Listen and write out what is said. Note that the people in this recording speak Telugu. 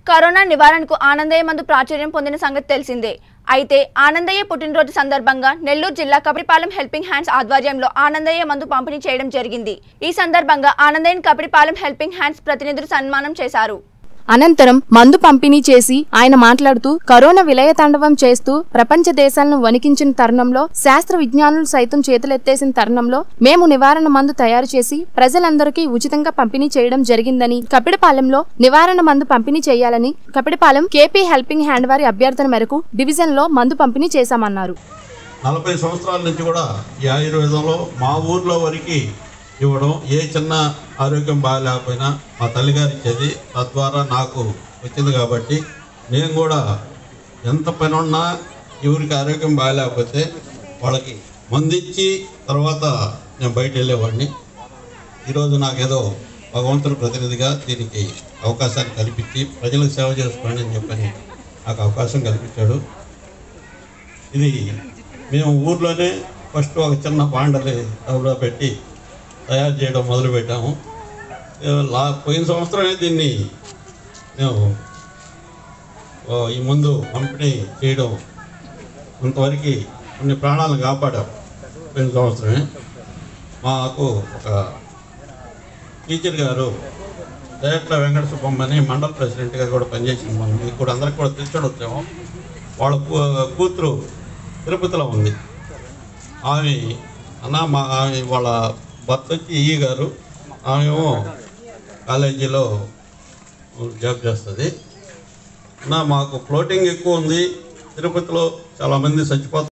కరోనా నివారణకు ఆనందయ్య మందు ప్రాచుర్యం పొందిన సంగతి తెలిసిందే అయితే ఆనందయ్య పుట్టినరోజు సందర్భంగా నెల్లూరు జిల్లా కబడిపాలెం హెల్పింగ్ హ్యాండ్స్ ఆధ్వర్యంలో ఆనందయ్య మందు పంపిణీ చేయడం జరిగింది ఈ సందర్భంగా ఆనందయ్యని కబడిపాలెం హెల్పింగ్ హ్యాండ్స్ ప్రతినిధులు సన్మానం చేశారు అనంతరం మందు పంపిణీ చేసి ఆయన మాట్లాడుతూ కరోనా విలయ తాండవం చేస్తూ ప్రపంచ దేశాలను వణికించిన తరుణంలో శాస్త్ర విజ్ఞానులు సైతం చేతులెత్తేసిన తరుణంలో మేము నివారణ మందు తయారు చేసి ప్రజలందరికీ ఉచితంగా పంపిణీ చేయడం జరిగిందని కపిడపాలెంలో నివారణ మందు పంపిణీ చేయాలని కపిడపాలెం కేపీ హెల్పింగ్ హ్యాండ్ వారి అభ్యర్థన మేరకు డివిజన్ లో మందు పంపిణీ చేశామన్నారు నలభై సంవత్సరాల నుంచి కూడా ఈ ఆయుర్వేదంలో మా ఊర్లో వరకు ఇవ్వడం ఏ చిన్న ఆరోగ్యం బాగాలేకపోయినా మా తల్లిగారు ఇచ్చేది తద్వారా నాకు వచ్చింది కాబట్టి నేను కూడా ఎంత పని ఉన్నా ఎవరికి ఆరోగ్యం బాగాలేకపోతే వాళ్ళకి మందిచ్చి తర్వాత నేను బయట వెళ్ళేవాడిని ఈరోజు నాకేదో భగవంతుడి ప్రతినిధిగా దీనికి అవకాశాన్ని కల్పించి ప్రజలకు సేవ చేసుకోండి అని చెప్పని నాకు అవకాశం కల్పించాడు ఇది మేము ఊర్లోనే ఫస్ట్ ఒక చిన్న బాండలి అవిడ పెట్టి తయారు చేయడం మొదలుపెట్టాము ఏ, లా పోయిన సంవత్సరమే దీన్ని మేము ఓ, ఈ ముందు పంపిణీ చేయడం కొంతవరకు కొన్ని ప్రాణాలను కాపాడాం పోయిన సంవత్సరమే మాకు ఒక టీచర్ గారు డైరెక్టర్ వెంకట సుబ్బమ్మని మండల ప్రెసిడెంట్గా కూడా పనిచేసింది మనం మీకు కూడా అందరికి కూడా తెలిసి వచ్చాము వాళ్ళ కూ- కూతురు తిరుపతిలో ఉంది ఆమె అన్న మా ఆమె వాళ్ళ భర్త వచ్చి ఈ గారు ఆమెమో కాలేజీలో జాబ్ చేస్తుంది అన్న మాకు ఫ్లోటింగ్ ఎక్కువ ఉంది తిరుపతిలో చాలామంది చచ్చిపోతారు